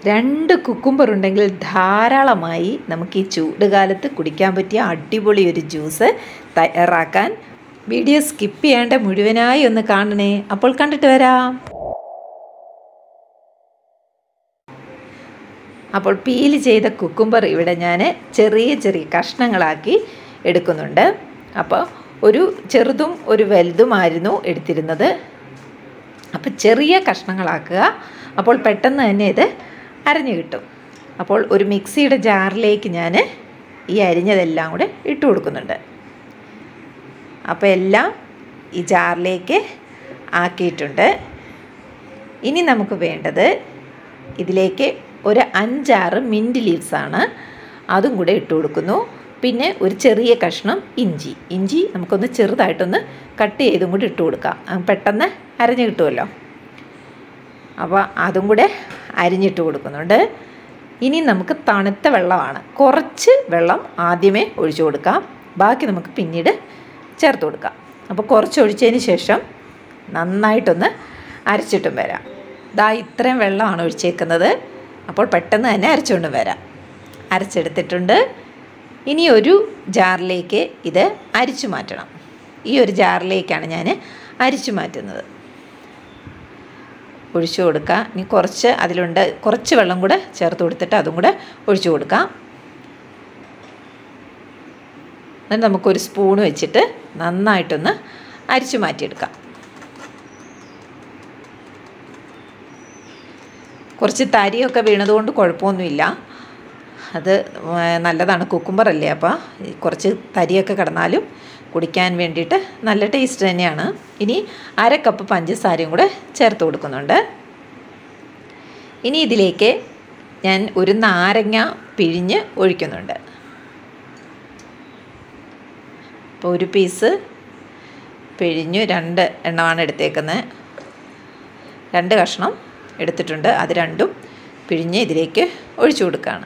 രണ്ട് കുക്കുംബർ ഉണ്ടെങ്കിൽ ധാരാളമായി നമുക്ക് ഈ ചൂടുകാലത്ത് കുടിക്കാൻ പറ്റിയ അടിപൊളി ഒരു ജ്യൂസ് തയ്യാറാക്കാൻ വീഡിയോ സ്കിപ്പ് ചെയ്യാണ്ട് മുഴുവനായി ഒന്ന് കാണണേ അപ്പോൾ കണ്ടിട്ട് വരാം അപ്പോൾ പീൽ ചെയ്ത കുക്കുംബർ ഇവിടെ ഞാൻ ചെറിയ ചെറിയ കഷ്ണങ്ങളാക്കി എടുക്കുന്നുണ്ട് അപ്പോൾ ഒരു ചെറുതും ഒരു വലുതുമായിരുന്നു എടുത്തിരുന്നത് അപ്പോൾ ചെറിയ കഷ്ണങ്ങളാക്കുക അപ്പോൾ പെട്ടെന്ന് തന്നെ ഇത് അരഞ്ഞു കിട്ടും അപ്പോൾ ഒരു മിക്സിയുടെ ജാറിലേക്ക് ഞാൻ ഈ അരിഞ്ഞതെല്ലാം കൂടെ ഇട്ട് കൊടുക്കുന്നുണ്ട് അപ്പോൾ എല്ലാം ഈ ജാറിലേക്ക് ആക്കിയിട്ടുണ്ട് ഇനി നമുക്ക് വേണ്ടത് ഇതിലേക്ക് ഒരു അഞ്ചാറ് മിൻറ്റ് ലീവ്സാണ് അതും കൂടെ ഇട്ട് കൊടുക്കുന്നു പിന്നെ ഒരു ചെറിയ കഷ്ണം ഇഞ്ചി ഇഞ്ചി നമുക്കൊന്ന് ചെറുതായിട്ടൊന്ന് കട്ട് ചെയ്തും കൂടി ഇട്ട് കൊടുക്കാം പെട്ടെന്ന് അരഞ്ഞ് കിട്ടുമല്ലോ അപ്പോൾ അതും കൂടെ അരിഞ്ഞിട്ട് കൊടുക്കുന്നുണ്ട് ഇനി നമുക്ക് തണുത്ത വെള്ളമാണ് കുറച്ച് വെള്ളം ആദ്യമേ ഒഴിച്ചു കൊടുക്കാം ബാക്കി നമുക്ക് പിന്നീട് ചേർത്ത് കൊടുക്കാം അപ്പോൾ കുറച്ച് ഒഴിച്ചതിന് ശേഷം നന്നായിട്ടൊന്ന് അരച്ചിട്ടും വരാം ദാ ഇത്രയും വെള്ളമാണ് ഒഴിച്ചേക്കുന്നത് അപ്പോൾ പെട്ടെന്ന് തന്നെ അരച്ചുകൊണ്ട് വരാം അരച്ചെടുത്തിട്ടുണ്ട് ഇനി ഒരു ജാറിലേക്ക് ഇത് അരിച്ചു മാറ്റണം ഈ ഒരു ജാറിലേക്കാണ് ഞാൻ അരിച്ചു മാറ്റുന്നത് ഒഴിച്ചു കൊടുക്കുക ഇനി കുറച്ച് അതിലുണ്ട് കുറച്ച് വെള്ളം കൂടെ ചേർത്ത് കൊടുത്തിട്ട് അതും കൂടെ ഒഴിച്ചു കൊടുക്കാം എന്നിട്ട് നമുക്കൊരു സ്പൂൺ വെച്ചിട്ട് നന്നായിട്ടൊന്ന് അരിച്ചു മാറ്റിയെടുക്കാം കുറച്ച് തരിയൊക്കെ വീണതുകൊണ്ട് കുഴപ്പമൊന്നുമില്ല അത് നല്ലതാണ് കുക്കുംബർ അല്ലേ അപ്പോൾ കുറച്ച് തരിയൊക്കെ കിടന്നാലും കുടിക്കാൻ വേണ്ടിയിട്ട് നല്ല ടേസ്റ്റ് തന്നെയാണ് ഇനി അര കപ്പ് പഞ്ചസാരയും കൂടെ ചേർത്ത് കൊടുക്കുന്നുണ്ട് ഇനി ഇതിലേക്ക് ഞാൻ ഒരു നാരങ്ങ പിഴിഞ്ഞ് ഒഴിക്കുന്നുണ്ട് അപ്പോൾ ഒരു പീസ് പിഴിഞ്ഞു രണ്ട് എണ്ണമാണ് എടുത്തേക്കുന്നത് രണ്ട് കഷ്ണം എടുത്തിട്ടുണ്ട് അത് രണ്ടും പിഴിഞ്ഞ് ഇതിലേക്ക് ഒഴിച്ചു കൊടുക്കുകയാണ്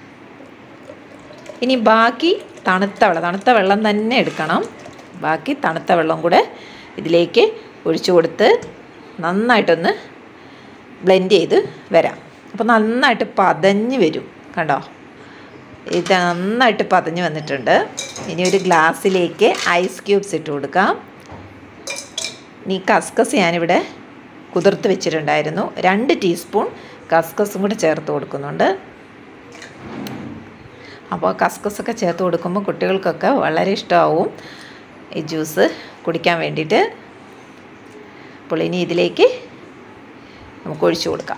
ഇനി ബാക്കി തണുത്ത വെള്ളം തണുത്ത വെള്ളം തന്നെ എടുക്കണം ബാക്കി തണുത്ത വെള്ളം കൂടെ ഇതിലേക്ക് ഒഴിച്ചു കൊടുത്ത് നന്നായിട്ടൊന്ന് ബ്ലെൻഡ് ചെയ്ത് വരാം അപ്പോൾ നന്നായിട്ട് പതഞ്ഞ് വരും കണ്ടോ ഇത് നന്നായിട്ട് പതഞ്ഞ് വന്നിട്ടുണ്ട് ഇനി ഒരു ഗ്ലാസ്സിലേക്ക് ഐസ് ക്യൂബ്സ് ഇട്ട് കൊടുക്കാം ഇനി കസ്കസ് ഞാനിവിടെ കുതിർത്ത് വെച്ചിട്ടുണ്ടായിരുന്നു രണ്ട് ടീസ്പൂൺ കസ്കസും കൂടെ ചേർത്ത് കൊടുക്കുന്നുണ്ട് അപ്പോൾ കസ്കസൊക്കെ ചേർത്ത് കൊടുക്കുമ്പോൾ കുട്ടികൾക്കൊക്കെ വളരെ ഇഷ്ടമാവും ഈ ജ്യൂസ് കുടിക്കാൻ വേണ്ടിയിട്ട് അപ്പോൾ ഇനി ഇതിലേക്ക് നമുക്ക് ഒഴിച്ചു കൊടുക്കാം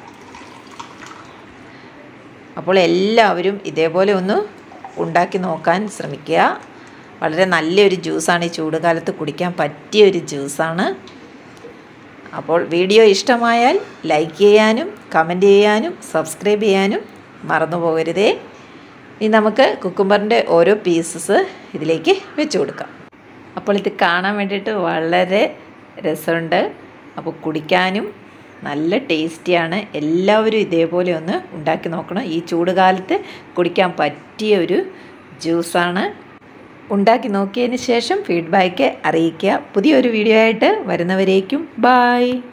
അപ്പോൾ എല്ലാവരും ഇതേപോലെ ഒന്ന് ഉണ്ടാക്കി നോക്കാൻ ശ്രമിക്കുക വളരെ നല്ലൊരു ജ്യൂസാണ് ഈ ചൂടുകാലത്ത് കുടിക്കാൻ പറ്റിയ ഒരു ജ്യൂസാണ് അപ്പോൾ വീഡിയോ ഇഷ്ടമായാൽ ലൈക്ക് ചെയ്യാനും കമൻറ്റ് ചെയ്യാനും സബ്സ്ക്രൈബ് ചെയ്യാനും മറന്നു പോകരുതേ ഇനി നമുക്ക് കുക്കുംബറിൻ്റെ ഓരോ പീസസ് ഇതിലേക്ക് വെച്ച് കൊടുക്കാം അപ്പോൾ ഇത് കാണാൻ വേണ്ടിയിട്ട് വളരെ രസമുണ്ട് അപ്പോൾ കുടിക്കാനും നല്ല ടേസ്റ്റിയാണ് എല്ലാവരും ഇതേപോലെ ഒന്ന് ഉണ്ടാക്കി നോക്കണം ഈ ചൂടുകാലത്ത് കുടിക്കാൻ പറ്റിയ ഒരു ജ്യൂസാണ് ഉണ്ടാക്കി നോക്കിയതിന് ശേഷം ഫീഡ്ബാക്ക് അറിയിക്കുക പുതിയൊരു വീഡിയോ ആയിട്ട് വരുന്നവരേക്കും ബായ്